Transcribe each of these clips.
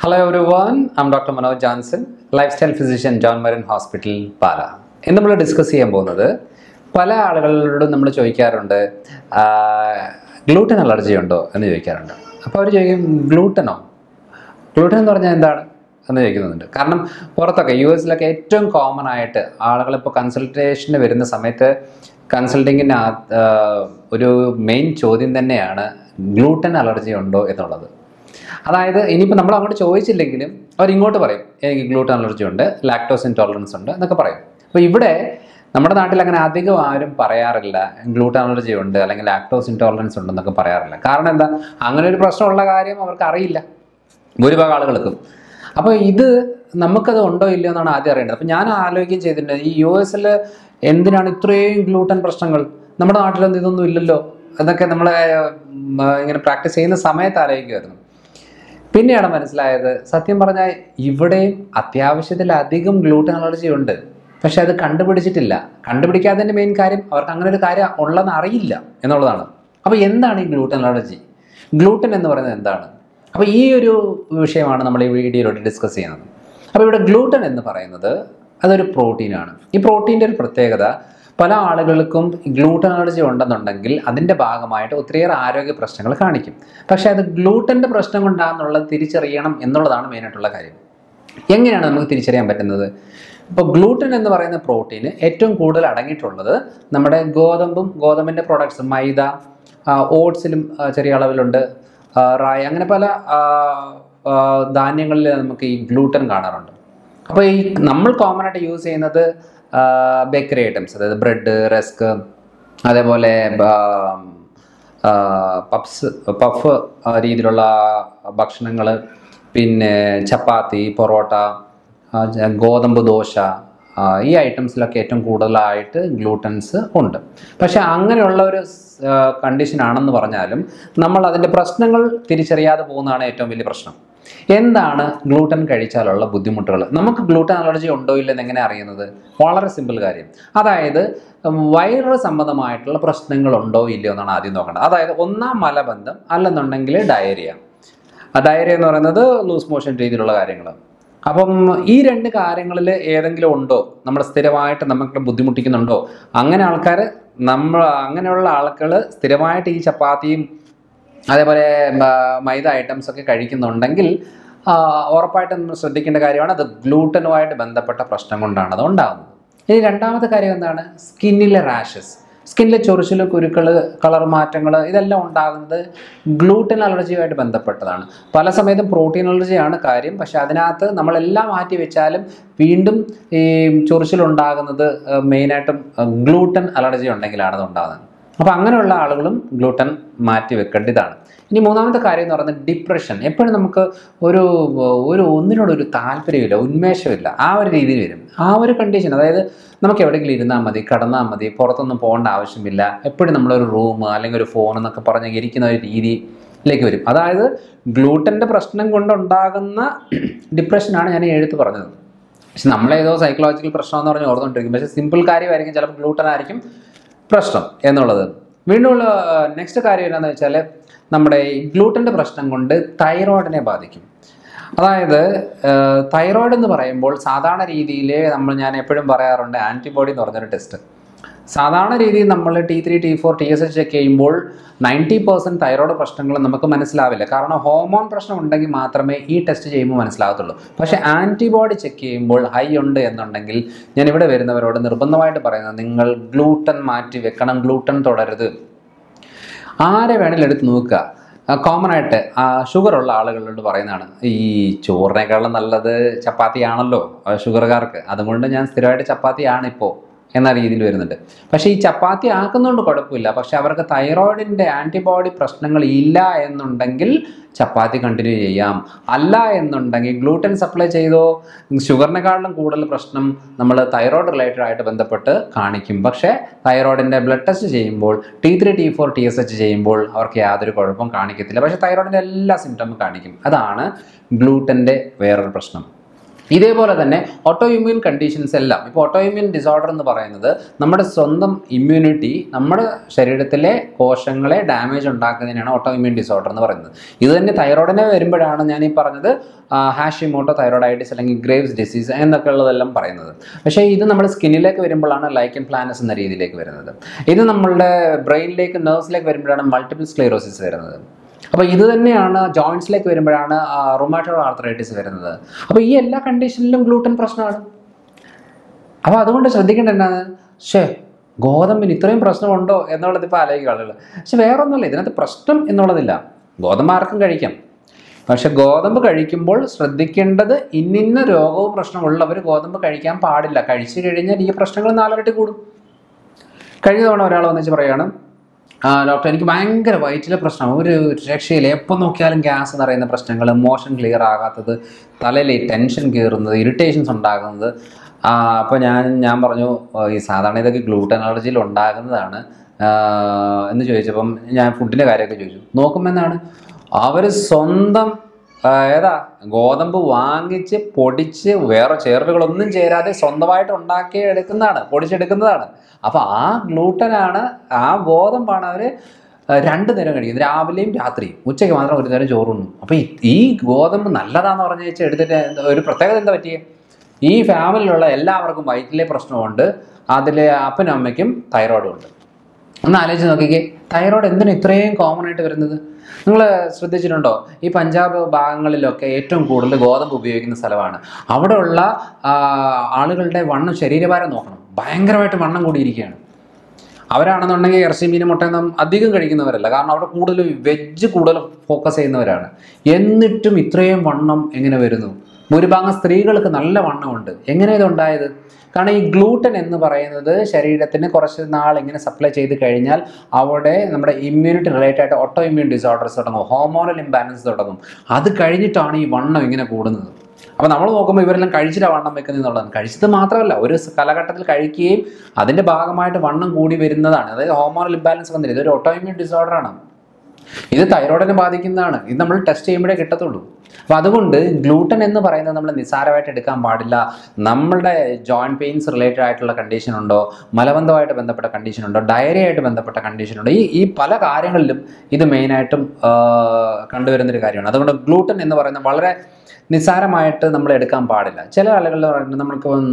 Hello everyone, I'm Dr. Manoj Johnson, lifestyle physician John Marin Hospital, പാല ഇന്ന് നമ്മൾ discuss ചെയ്യാൻ പോകുന്നത് പല ആളുകളോടും നമ്മൾ ചോദിക്കാറുണ്ട് ഗ്ലൂട്ടൻ അലർജി ഉണ്ടോ എന്ന് ചോദിക്കാറുണ്ട് അപ്പോൾ അവർ ചോദിക്കും ഗ്ലൂട്ടനോ ഗ്ലൂട്ടൻ എന്ന് പറഞ്ഞാൽ എന്താണ് എന്ന് ചോദിക്കുന്നുണ്ട് കാരണം പുറത്തൊക്കെ യു എസിലൊക്കെ ഏറ്റവും കോമൺ ആയിട്ട് ആളുകൾ ഇപ്പോൾ കൺസൾട്ടേഷന് വരുന്ന സമയത്ത് കൺസൾട്ടിങ്ങിന് ഒരു മെയിൻ ചോദ്യം തന്നെയാണ് ഗ്ലൂട്ടൻ അലർജി ഉണ്ടോ എന്നുള്ളത് അതായത് ഇനിയിപ്പോൾ നമ്മൾ അങ്ങോട്ട് ചോദിച്ചില്ലെങ്കിലും അവർ ഇങ്ങോട്ട് പറയും എനിക്ക് ഗ്ലൂട്ടൻ അലർജി ഉണ്ട് ലാക്ടോസ് ഇൻടോളറൻസ് ഉണ്ട് എന്നൊക്കെ പറയും അപ്പോൾ ഇവിടെ നമ്മുടെ നാട്ടിൽ അങ്ങനെ അധികം ആരും പറയാറില്ല ഗ്ലൂട്ടൻ അലർജി ഉണ്ട് അല്ലെങ്കിൽ ലാക്ടോസ് ഇൻടോളറൻസ് ഉണ്ടെന്നൊക്കെ പറയാറില്ല കാരണം എന്താ അങ്ങനെ ഒരു പ്രശ്നമുള്ള കാര്യം അവർക്ക് അറിയില്ല ഭൂരിഭാഗം ആളുകൾക്കും അപ്പോൾ ഇത് നമുക്കത് ഉണ്ടോ ഇല്ലയോ എന്നാണ് ആദ്യം അറിയേണ്ടത് അപ്പോൾ ഞാൻ ആലോചിക്കുകയും ചെയ്തിട്ടുണ്ട് ഈ യു എസിൽ എന്തിനാണ് ഇത്രയും ഗ്ലൂട്ടൻ പ്രശ്നങ്ങൾ നമ്മുടെ നാട്ടിലൊന്നും ഇതൊന്നും ഇല്ലല്ലോ എന്നൊക്കെ നമ്മൾ ഇങ്ങനെ പ്രാക്ടീസ് ചെയ്യുന്ന സമയത്ത് ആലോചിക്കുമായിരുന്നു പിന്നെയാണ് മനസ്സിലായത് സത്യം പറഞ്ഞാൽ ഇവിടെയും അത്യാവശ്യത്തിലധികം ഗ്ലൂട്ടൻ അലർജി ഉണ്ട് പക്ഷെ അത് കണ്ടുപിടിച്ചിട്ടില്ല കണ്ടുപിടിക്കാത്തതിൻ്റെ മെയിൻ കാര്യം അവർക്ക് അങ്ങനെ ഒരു കാര്യം ഉള്ളതെന്ന് അറിയില്ല എന്നുള്ളതാണ് അപ്പോൾ എന്താണ് ഈ ഗ്ലൂട്ടൻ അലർജി ഗ്ലൂട്ടൻ എന്ന് പറയുന്നത് എന്താണ് അപ്പോൾ ഈ ഒരു വിഷയമാണ് നമ്മൾ ഈ വീഡിയോയിലോട്ട് ഡിസ്കസ് ചെയ്യുന്നത് അപ്പോൾ ഇവിടെ ഗ്ലൂട്ടൻ എന്ന് പറയുന്നത് അതൊരു പ്രോട്ടീനാണ് ഈ പ്രോട്ടീൻ്റെ ഒരു പ്രത്യേകത പല ആളുകൾക്കും ഗ്ലൂട്ടൻ അലർജി ഉണ്ടെന്നുണ്ടെങ്കിൽ അതിൻ്റെ ഭാഗമായിട്ട് ഒത്തിരിയേറെ ആരോഗ്യ പ്രശ്നങ്ങൾ കാണിക്കും പക്ഷേ അത് ഗ്ലൂട്ടൻ്റെ പ്രശ്നം കൊണ്ടാണെന്നുള്ളത് തിരിച്ചറിയണം എന്നുള്ളതാണ് മെയിനായിട്ടുള്ള കാര്യം എങ്ങനെയാണ് നമുക്ക് തിരിച്ചറിയാൻ പറ്റുന്നത് ഇപ്പോൾ ഗ്ലൂട്ടൻ എന്ന് പറയുന്ന പ്രോട്ടീൻ ഏറ്റവും കൂടുതൽ അടങ്ങിയിട്ടുള്ളത് നമ്മുടെ ഗോതമ്പും ഗോതമ്പിൻ്റെ പ്രോഡക്ട്സ് മൈദ ഓട്സിലും ചെറിയ അളവിലുണ്ട് റായ് അങ്ങനെ പല ധാന്യങ്ങളിൽ നമുക്ക് ഈ ഗ്ലൂട്ടൻ കാണാറുണ്ട് അപ്പോൾ ഈ നമ്മൾ കോമൺ ആയിട്ട് യൂസ് ചെയ്യുന്നത് ബേക്കറി ഐറ്റംസ് അതായത് ബ്രെഡ് റസ്ക് അതേപോലെ പപ്സ് പഫ് രീതിയിലുള്ള ഭക്ഷണങ്ങൾ പിന്നെ ചപ്പാത്തി പൊറോട്ട ഗോതമ്പ് ദോശ ഈ ഐറ്റംസിലൊക്കെ ഏറ്റവും കൂടുതലായിട്ട് ഗ്ലൂട്ടൻസ് ഉണ്ട് പക്ഷേ അങ്ങനെയുള്ള ഒരു കണ്ടീഷൻ ആണെന്ന് പറഞ്ഞാലും നമ്മൾ അതിൻ്റെ പ്രശ്നങ്ങൾ തിരിച്ചറിയാതെ പോകുന്നതാണ് ഏറ്റവും വലിയ പ്രശ്നം എന്താണ് ഗ്ലൂട്ടൻ കഴിച്ചാലുള്ള ബുദ്ധിമുട്ടുകൾ നമുക്ക് ഗ്ലൂട്ടൻ അലർജി ഉണ്ടോ ഇല്ലെന്ന് എങ്ങനെ അറിയുന്നത് വളരെ സിമ്പിൾ കാര്യം അതായത് വയറ് സംബന്ധമായിട്ടുള്ള പ്രശ്നങ്ങൾ ഉണ്ടോ ഇല്ലയോ എന്നാണ് ആദ്യം നോക്കേണ്ടത് അതായത് ഒന്നാം മലബന്ധം അല്ലെന്നുണ്ടെങ്കിൽ ഡയറിയ ഡയറിയ എന്ന് പറയുന്നത് ലൂസ് മോഷൻ രീതിയിലുള്ള കാര്യങ്ങൾ അപ്പം ഈ രണ്ട് കാര്യങ്ങളിൽ ഏതെങ്കിലും ഉണ്ടോ നമ്മൾ സ്ഥിരമായിട്ട് നമുക്ക് ബുദ്ധിമുട്ടിക്കുന്നുണ്ടോ അങ്ങനെ ആൾക്കാർ നമ്മൾ അങ്ങനെയുള്ള ആൾക്കാർ സ്ഥിരമായിട്ട് ഈ ചപ്പാത്തിയും അതേപോലെ മൈദ ഐറ്റംസ് ഒക്കെ കഴിക്കുന്നുണ്ടെങ്കിൽ ഉറപ്പായിട്ടും ശ്രദ്ധിക്കേണ്ട കാര്യമാണ് അത് ഗ്ലൂട്ടനുമായിട്ട് ബന്ധപ്പെട്ട പ്രശ്നം കൊണ്ടാണ് അത് ഉണ്ടാകുന്നത് ഇനി രണ്ടാമത്തെ കാര്യം എന്താണ് സ്കിന്നിലെ റാഷസ് സ്കിന്നിലെ ചൊറിച്ചിൽ കുരുക്കൾ കളർ മാറ്റങ്ങൾ ഇതെല്ലാം ഉണ്ടാകുന്നത് ഗ്ലൂട്ടൻ അലർജിയുമായിട്ട് ബന്ധപ്പെട്ടതാണ് പല സമയത്തും പ്രോട്ടീൻ അലർജിയാണ് കാര്യം പക്ഷെ അതിനകത്ത് നമ്മളെല്ലാം മാറ്റി വെച്ചാലും വീണ്ടും ഈ ചൊറിച്ചിലുണ്ടാകുന്നത് മെയിനായിട്ടും ഗ്ലൂട്ടൻ അലർജി ഉണ്ടെങ്കിലാണ് അത് ഉണ്ടാകുന്നത് അപ്പോൾ അങ്ങനെയുള്ള ആളുകളും ഗ്ലൂട്ടൻ മാറ്റി വെക്കേണ്ടതാണ് ഇനി മൂന്നാമത്തെ കാര്യം എന്ന് പറയുന്നത് ഡിപ്രഷൻ എപ്പോഴും നമുക്ക് ഒരു ഒരു ഒന്നിനോടൊരു താല്പര്യമില്ല ഉന്മേഷമില്ല ആ ഒരു രീതിയിൽ വരും ആ ഒരു കണ്ടീഷൻ അതായത് നമുക്ക് എവിടെയെങ്കിലും ഇരുന്നാൽ മതി കടന്നാൽ മതി പുറത്തൊന്നും പോകേണ്ട ആവശ്യമില്ല എപ്പോഴും നമ്മളൊരു റൂം അല്ലെങ്കിൽ ഒരു ഫോൺ എന്നൊക്കെ പറഞ്ഞ് ഇരിക്കുന്ന ഒരു രീതിയിലേക്ക് വരും അതായത് ഗ്ലൂട്ടൻ്റെ പ്രശ്നം കൊണ്ടുണ്ടാകുന്ന ഡിപ്രഷനാണ് ഞാൻ ഈ എഴുത്ത് പറഞ്ഞത് പക്ഷെ നമ്മളേതോ സൈക്കോളജിക്കൽ പ്രശ്നം എന്ന് പറഞ്ഞ് ഓർത്തുകൊണ്ടിരിക്കും പക്ഷേ സിമ്പിൾ കാര്യമായിരിക്കും ചിലപ്പോൾ ഗ്ലൂട്ടൻ ആയിരിക്കും പ്രശ്നം എന്നുള്ളത് വീണ്ടുമുള്ള നെക്സ്റ്റ് കാര്യം എന്താണെന്ന് വെച്ചാൽ നമ്മുടെ ഗ്ലൂട്ടൻ്റെ പ്രശ്നം കൊണ്ട് തൈറോയിഡിനെ ബാധിക്കും അതായത് തൈറോയിഡ് എന്ന് പറയുമ്പോൾ സാധാരണ രീതിയിൽ നമ്മൾ ഞാൻ എപ്പോഴും പറയാറുണ്ട് ആൻറ്റിബോഡി എന്ന് പറഞ്ഞൊരു ടെസ്റ്റ് സാധാരണ രീതിയിൽ നമ്മൾ T three T four T S H check ചെയ്യുമ്പോൾ നയൻറ്റി പെർസെൻറ്റ് തൈറോയ്ഡ് പ്രശ്നങ്ങൾ നമുക്ക് മനസ്സിലാവില്ല കാരണം ഹോർമോൺ പ്രശ്നം ഉണ്ടെങ്കിൽ മാത്രമേ ഈ ടെസ്റ്റ് ചെയ്യുമ്പോൾ മനസ്സിലാകത്തുള്ളൂ പക്ഷേ ആൻറ്റിബോഡി ചെക്ക് ചെയ്യുമ്പോൾ ഹൈ ഉണ്ട് എന്നുണ്ടെങ്കിൽ ഞാൻ ഇവിടെ വരുന്നവരോട് നിർബന്ധമായിട്ട് പറയുന്നത് നിങ്ങൾ ഗ്ലൂട്ടൻ മാറ്റി വെക്കണം ഗ്ലൂട്ടൻ തുടരുത് ആരെ വേണേലും എടുത്ത് നോക്കുക കോമൺ ആയിട്ട് ഷുഗർ ഉള്ള ആളുകളോട് പറയുന്നതാണ് ഈ ചോറിനേക്കാളും നല്ലത് ചപ്പാത്തിയാണല്ലോ ഷുഗർകാർക്ക് അതുകൊണ്ട് ഞാൻ സ്ഥിരമായിട്ട് ചപ്പാത്തിയാണ് ഇപ്പോൾ എന്ന രീതിയിൽ വരുന്നുണ്ട് പക്ഷേ ഈ ചപ്പാത്തി ആക്കുന്നതുകൊണ്ട് കുഴപ്പമില്ല പക്ഷെ അവർക്ക് തൈറോയിഡിൻ്റെ ആൻറ്റിബോഡി പ്രശ്നങ്ങൾ ഇല്ല എന്നുണ്ടെങ്കിൽ ചപ്പാത്തി കണ്ടിന്യൂ ചെയ്യാം അല്ല എന്നുണ്ടെങ്കിൽ ഗ്ലൂട്ടൻ സപ്ലൈ ചെയ്തോ ഷുഗറിനെക്കാളും കൂടുതൽ പ്രശ്നം നമ്മൾ തൈറോയ്ഡ് റിലേറ്റഡ് ആയിട്ട് ബന്ധപ്പെട്ട് കാണിക്കും പക്ഷേ തൈറോയിഡിൻ്റെ ബ്ലഡ് ടെസ്റ്റ് ചെയ്യുമ്പോൾ T three T four T S H ചെയ്യുമ്പോൾ അവർക്ക് യാതൊരു കുഴപ്പവും കാണിക്കത്തില്ല പക്ഷേ തൈറോയിഡിൻ്റെ എല്ലാ സിംറ്റമും കാണിക്കും അതാണ് ഗ്ലൂട്ടൻ്റെ വേറൊരു പ്രശ്നം ഇതേപോലെ തന്നെ ഓട്ടോ ഇമ്മ്യൂൺ കണ്ടീഷൻസ് എല്ലാം ഇപ്പോൾ ഓട്ടോ ഇമ്മ്യൂൺ ഡിസോർഡർ എന്ന് പറയുന്നത് നമ്മുടെ സ്വന്തം ഇമ്മ്യൂണിറ്റി നമ്മുടെ ശരീരത്തിലെ കോശങ്ങളെ ഡാമേജ് ഉണ്ടാക്കുന്നതിനാണ് ഓട്ടോ ഇമ്മ്യൂൺ ഡിസോർഡർ എന്ന് പറയുന്നത് ഇത് തന്നെ തൈറോയിഡിനെ വരുമ്പോഴാണ് ഞാൻ ഈ പറഞ്ഞത് ഹാഷിമോട്ടോ തൈറോയിഡൈറ്റിസ് അല്ലെങ്കിൽ ഗ്രേവ്സ് ഡിസീസ് എന്നൊക്കെ ഉള്ളതെല്ലാം പറയുന്നത് പക്ഷേ ഇത് നമ്മുടെ സ്കിന്നിലേക്ക് വരുമ്പോഴാണ് ലൈക്കൻ പ്ലാനസ് എന്ന രീതിയിലേക്ക് വരുന്നത് ഇത് നമ്മളുടെ ബ്രെയിനിലേക്ക് നെർവ്സിലേക്ക് വരുമ്പോഴാണ് മൾട്ടിപ്പിൾ സ്ക്ലീറോസിസ് വരുന്നത് അപ്പോൾ ഇത് തന്നെയാണ് ജോയിൻസിലേക്ക് വരുമ്പോഴാണ് റൊമാറ്റോ ആർത്രൈറ്റിസ് വരുന്നത് അപ്പോൾ ഈ എല്ലാ കണ്ടീഷനിലും ഗ്ലൂട്ടൻ പ്രശ്നമാണ് അപ്പോൾ അതുകൊണ്ട് ശ്രദ്ധിക്കേണ്ട എന്താണ് ഷേ ഗോതമ്പിന് ഇത്രയും പ്രശ്നമുണ്ടോ എന്നുള്ളത് ഇപ്പോൾ ആലോചിക്കുക ആളുകൾ പക്ഷെ വേറെ ഒന്നുമില്ല ഇതിനകത്ത് പ്രശ്നം എന്നുള്ളതില്ല ഗോതമ്പ് ആർക്കും കഴിക്കാം പക്ഷെ ഗോതമ്പ് കഴിക്കുമ്പോൾ ശ്രദ്ധിക്കേണ്ടത് ഇന്നിന്ന രോഗവും പ്രശ്നമുള്ളവർ ഗോതമ്പ് കഴിക്കാൻ പാടില്ല കഴിച്ചു കഴിഞ്ഞാൽ ഈ പ്രശ്നങ്ങൾ നാലരട്ടി കൂടും കഴിഞ്ഞ തവണ ഒരാൾ വന്നിച്ച് പറയുകയാണ് ആ ഡോക്ടർ എനിക്ക് ഭയങ്കര വയറ്റിലെ പ്രശ്നം ഒരു രക്ഷയില്ല എപ്പോൾ നോക്കിയാലും ഗ്യാസ് നിറയുന്ന പ്രശ്നങ്ങൾ മോഷൻ ക്ലിയർ ആകാത്തത് തലയിൽ ടെൻഷൻ കയറുന്നത് ഇറിറ്റേഷൻസ് ഉണ്ടാകുന്നത് അപ്പോൾ ഞാൻ ഞാൻ പറഞ്ഞു "ഓ, ഈ സാധാരണ ഇതൊക്കെ ഗ്ലൂട്ടൻ അലർജിയിൽ ഉണ്ടാകുന്നതാണ് ആ, എന്ന് ചോദിച്ചപ്പം ഞാൻ ഫുഡിൻ്റെ കാര്യമൊക്കെ ചോദിച്ചു നോക്കുമ്പോൾ എന്താണ് അവർ സ്വന്തം ആ, ഏതാ ഗോതമ്പ് വാങ്ങിച്ച് പൊടിച്ച് വേറെ ചേർവുകളൊന്നും ചേരാതെ സ്വന്തമായിട്ട് ഉണ്ടാക്കി എടുക്കുന്നതാണ് പൊടിച്ചെടുക്കുന്നതാണ് അപ്പോൾ ആ ഗ്ലൂട്ടനാണ് ആ ഗോതമ്പാണ് അവർ രണ്ട് നേരം കഴിക്കുന്നത് രാവിലെയും രാത്രിയും ഉച്ചയ്ക്ക് മാത്രം ഒരു നേരം ചോറുണ്ണും അപ്പോൾ ഈ- ഈ ഗോതമ്പ് നല്ലതാന്ന് പറഞ്ഞു വെച്ചാൽ എടുത്തിട്ട് എന്താ- ഒരു പ്രത്യേകത എന്താ പറ്റിയേ ഈ ഫാമിലിയിലുള്ള എല്ലാവർക്കും വയറ്റിലെ പ്രശ്നമുണ്ട് അതിൽ അപ്പനും അമ്മയ്ക്കും തൈറോയിഡും ഉണ്ട് ഒന്ന് ആലോചിച്ച് നോക്കിക്കേ തൈറോയ്ഡ് എന്തിനാ ഇത്രയും കോമൺ ആയിട്ട് വരുന്നത് നിങ്ങൾ ശ്രദ്ധിച്ചിട്ടുണ്ടോ ഈ പഞ്ചാബ് ഭാഗങ്ങളിലൊക്കെ ഏറ്റവും കൂടുതൽ ഗോതമ്പ് ഉപയോഗിക്കുന്ന സ്ഥലമാണ് അവിടെയുള്ള ആ, ആളുകളുടെ വണ്ണം ശരീരഭാരം നോക്കണം ഭയങ്കരമായിട്ട് വണ്ണം കൂടിയിരിക്കുകയാണ് അവരാണെന്നുണ്ടെങ്കിൽ ഇറച്ചി മീൻ മുട്ടയൊന്നും അധികം കഴിക്കുന്നവരല്ല കാരണം അവിടെ കൂടുതൽ വെജ് കൂടുതൽ ഫോക്കസ് ചെയ്യുന്നവരാണ് എന്നിട്ടും ഇത്രയും വണ്ണം എങ്ങനെ വരുന്നു ഭൂരിഭാഗം സ്ത്രീകൾക്ക് നല്ല വണ്ണമുണ്ട് എങ്ങനെ ഇതുണ്ടായത് കാരണം ഈ ഗ്ലൂട്ടൻ എന്ന് പറയുന്നത് ശരീരത്തിന് കുറച്ച് നാൾ ഇങ്ങനെ സപ്ലൈ ചെയ്ത് കഴിഞ്ഞാൽ അവിടെ നമ്മുടെ ഇമ്മ്യൂണിറ്റി റിലേറ്റഡ് ആയിട്ട് ഓട്ടോ ഇമ്മ്യൂൺ ഡിസോർഡേഴ്സ് തുടങ്ങും ഹോർമോണൽ ഇംബാലൻസ് തുടങ്ങും അത് കഴിഞ്ഞിട്ടാണ് ഈ വണ്ണം ഇങ്ങനെ കൂടുന്നത് അപ്പോൾ നമ്മൾ നോക്കുമ്പോൾ ഇവരെല്ലാം കഴിച്ചിട്ടാണ് വണ്ണം വെക്കുന്നത് എന്നുള്ളതാണ് കഴിച്ചത് മാത്രമല്ല ഒരു സ് കാലഘട്ടത്തിൽ കഴിക്കുകയും അതിൻ്റെ ഭാഗമായിട്ട് വണ്ണം കൂടി വരുന്നതാണ് അതായത് ഹോർമോണൽ ഇംബാലൻസ് വന്നില്ല ഇതൊരു ഓട്ടോ ഇമ്മ്യൂൺ ഡിസോർഡറാണ് ഇത് തൈറോയിഡിനെ ബാധിക്കുന്നതാണ് ഇത് നമ്മൾ ടെസ്റ്റ് ചെയ്യുമ്പോഴേ കിട്ടത്തുള്ളൂ അപ്പോൾ അതുകൊണ്ട് ഗ്ലൂട്ടൻ എന്ന് പറയുന്നത് നമ്മൾ നിസ്സാരമായിട്ട് എടുക്കാൻ പാടില്ല നമ്മളുടെ ജോയിൻറ്റ് പെയിൻസ് റിലേറ്റഡ് ആയിട്ടുള്ള കണ്ടീഷൻ ഉണ്ടോ മലബന്ധമായിട്ട് ബന്ധപ്പെട്ട കണ്ടീഷൻ ഉണ്ടോ ഡയറി ആയിട്ട് ബന്ധപ്പെട്ട കണ്ടീഷൻ ഉണ്ടോ ഈ ഈ പല കാര്യങ്ങളിലും ഇത് മെയിനായിട്ടും കണ്ടുവരുന്നൊരു കാര്യമാണ് അതുകൊണ്ട് ഗ്ലൂട്ടൻ എന്ന് പറയുന്നത് വളരെ നിസ്സാരമായിട്ട് നമ്മൾ എടുക്കാൻ പാടില്ല ചില ആളുകൾ പറയുന്നത് നമ്മൾക്ക് ഉം,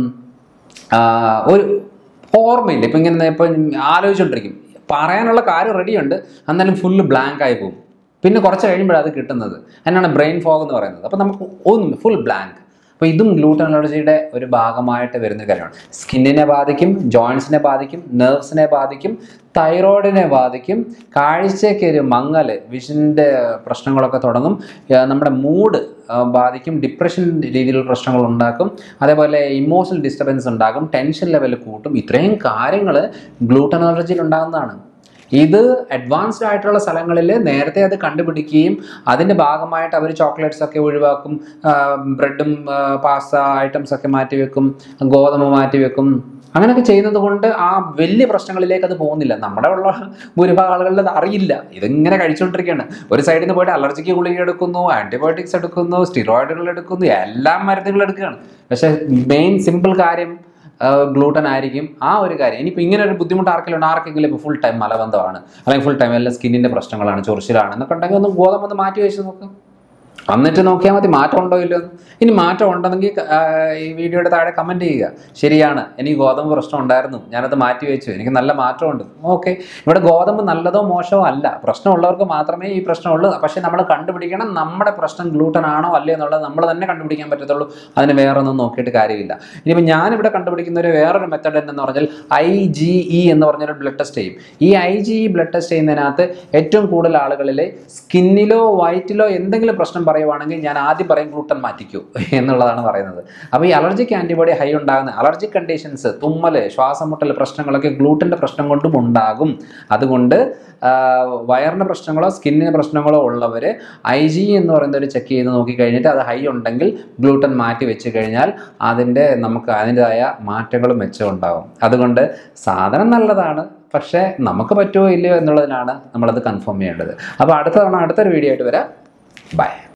ആ, ഒരു ഓർമ്മയില്ല ഇപ്പം ഇങ്ങനെ ഇപ്പം ആലോചിച്ചുകൊണ്ടിരിക്കും പറയാനുള്ള കാര്യം റെഡിയുണ്ട് എന്നാലും ഫുള്ള് ബ്ലാങ്ക് ആയി പോകും പിന്നെ കുറച്ച് കഴിയുമ്പോഴാണ് അത് കിട്ടുന്നത് അതിനാണ് ബ്രെയിൻ ഫോഗ് എന്ന് പറയുന്നത് അപ്പോൾ നമുക്ക് ഒന്നും ഫുൾ ബ്ലാങ്ക് അപ്പോൾ ഇതും ഗ്ലൂട്ടൻ അലർജിയുടെ ഒരു ഭാഗമായിട്ട് വരുന്ന കാര്യമാണ് സ്കിന്നിനെ ബാധിക്കും ജോയിൻസിനെ ബാധിക്കും നെർവ്സിനെ ബാധിക്കും തൈറോയിഡിനെ ബാധിക്കും കാഴ്ചയ്ക്ക് ഒരു മങ്ങൽ വിഷൻ്റെ പ്രശ്നങ്ങളൊക്കെ തുടങ്ങും ആ, നമ്മുടെ മൂഡ് ബാധിക്കും ഡിപ്രഷൻ രീതിയിലുള്ള പ്രശ്നങ്ങൾ ഉണ്ടാക്കും അതേപോലെ ഇമോഷണൽ ഡിസ്റ്റർബൻസ് ഉണ്ടാകും ടെൻഷൻ ലെവൽ കൂട്ടും ഇത്രയും കാര്യങ്ങൾ ഗ്ലൂട്ടൻ അലർജിയിൽ ഉണ്ടാകുന്നതാണ് ഇത് അഡ്വാൻസ്ഡ് ആയിട്ടുള്ള സ്ഥലങ്ങളിൽ നേരത്തെ അത് കണ്ടുപിടിക്കുകയും അതിൻ്റെ ഭാഗമായിട്ട് അവർ ചോക്ലേറ്റ്സ് ഒക്കെ ഒഴിവാക്കും ബ്രെഡും പാസ്ത ഐറ്റംസ് ഒക്കെ മാറ്റിവെക്കും ഗോതമ്പ് മാറ്റിവെക്കും അങ്ങനെയൊക്കെ ചെയ്യുന്നത് കൊണ്ട് ആ വലിയ പ്രശ്നങ്ങളിലേക്ക് അത് പോകുന്നില്ല നമ്മുടെ ഉള്ള ഭൂരിഭാഗം ആളുകളിൽ അത് അറിയില്ല ഇതിങ്ങനെ കഴിച്ചുകൊണ്ടിരിക്കുകയാണ് ഒരു സൈഡിൽ നിന്ന് പോയിട്ട് അലർജിക്ക് ഗുളിക എടുക്കുന്നു ആൻറ്റിബയോട്ടിക്സ് എടുക്കുന്നു സ്റ്റിറോയിഡുകൾ എല്ലാ എല്ലാ മരുന്നുകൾ എടുക്കുകയാണ് പക്ഷേ മെയിൻ സിമ്പിൾ കാര്യം ഗ്ലൂട്ടൻ ആയിരിക്കും ആ ഒരു കാര്യം ഇനിയിപ്പോൾ ഇങ്ങനെ ഒരു ബുദ്ധിമുട്ട് ആർക്കെങ്കിലും ഉണ്ട് ആർക്കെങ്കിലും ഇപ്പോൾ ഫുൾ ടൈം മലബന്ധമാണ് അല്ലെങ്കിൽ ഫുൾ ടൈം എല്ലാം സ്കിന്നിൻ്റെ പ്രശ്നങ്ങളാണ് ചൊറിച്ചിലാണ് എന്നൊക്കെ ഉണ്ടെങ്കിൽ ഒന്ന് ഗോതമ്പ് ഒന്ന് മാറ്റി വെച്ച് നോക്കാം എന്നിട്ട് നോക്കിയാൽ മതി മാറ്റം ഉണ്ടോ ഇല്ലയോ എന്ന്. ഇനി മാറ്റം ഉണ്ടെങ്കിൽ ആ, ഈ വീഡിയോയുടെ താഴെ കമൻറ്റ് ചെയ്യുക ശരിയാണ് എനിക്ക് ഗോതമ്പ് പ്രശ്നം ഉണ്ടായിരുന്നു ഞാനത് മാറ്റി വെച്ചു എനിക്ക് നല്ല മാറ്റമുണ്ട് ഓക്കെ ഇവിടെ ഗോതമ്പ് നല്ലതോ മോശമോ അല്ല പ്രശ്നമുള്ളവർക്ക് മാത്രമേ ഈ പ്രശ്നമുള്ളൂ പക്ഷേ നമ്മൾ കണ്ടുപിടിക്കണം നമ്മുടെ പ്രശ്നം ഗ്ലൂട്ടൻ ആണോ അല്ലേ എന്നുള്ളത് നമ്മൾ തന്നെ കണ്ടുപിടിക്കാൻ പറ്റത്തുള്ളൂ അതിന് വേറെ ഒന്നും നോക്കിയിട്ട് കാര്യമില്ല ഇനിയിപ്പോൾ ഞാനിവിടെ കണ്ടുപിടിക്കുന്ന ഒരു വേറൊരു മെത്തഡ് എന്ന് പറഞ്ഞാൽ ഐ ജി ഇ എന്ന് പറഞ്ഞൊരു ബ്ലഡ് ടെസ്റ്റ് ചെയ്യും ഈ I G E blood test ചെയ്യുന്നതിനകത്ത് ഏറ്റവും കൂടുതൽ ആളുകളിൽ സ്കിന്നിലോ വയറ്റിലോ എന്തെങ്കിലും പ്രശ്നം പറയുവാണെങ്കിൽ ഞാൻ ആദ്യം പറയും ഗ്ലൂട്ടൻ മാറ്റിക്കൂ എന്നുള്ളതാണ് പറയുന്നത് അപ്പോൾ ഈ അലർജിക്ക് ആൻറ്റിബോഡി ഹൈ ഉണ്ടാകുന്ന അലർജിക് കണ്ടീഷൻസ് തുമ്മൽ ശ്വാസം മുട്ടൽ പ്രശ്നങ്ങളൊക്കെ ഗ്ലൂട്ടൻ്റെ പ്രശ്നം കൊണ്ടും ഉണ്ടാകും അതുകൊണ്ട് ആ, വയറിന് പ്രശ്നങ്ങളോ സ്കിന്നിന് പ്രശ്നങ്ങളോ ഉള്ളവർ ഐ ജി എന്ന് പറയുന്ന ഒരു ചെക്ക് ചെയ്ത് നോക്കി കഴിഞ്ഞിട്ട് അത് ഹൈ ഉണ്ടെങ്കിൽ ഗ്ലൂട്ടൻ മാറ്റി വെച്ച് കഴിഞ്ഞാൽ അതിൻ്റെ നമുക്ക് അതിൻ്റെതായ മാറ്റങ്ങളും മെച്ചം ഉണ്ടാകും അതുകൊണ്ട് സാധനം നല്ലതാണ് പക്ഷേ നമുക്ക് പറ്റുമോ ഇല്ലയോ എന്നുള്ളതിനാണ് നമ്മളത് കൺഫേം ചെയ്യേണ്ടത് അപ്പോൾ അടുത്ത തവണ അടുത്തൊരു വീഡിയോ ആയിട്ട് വരാം ബൈ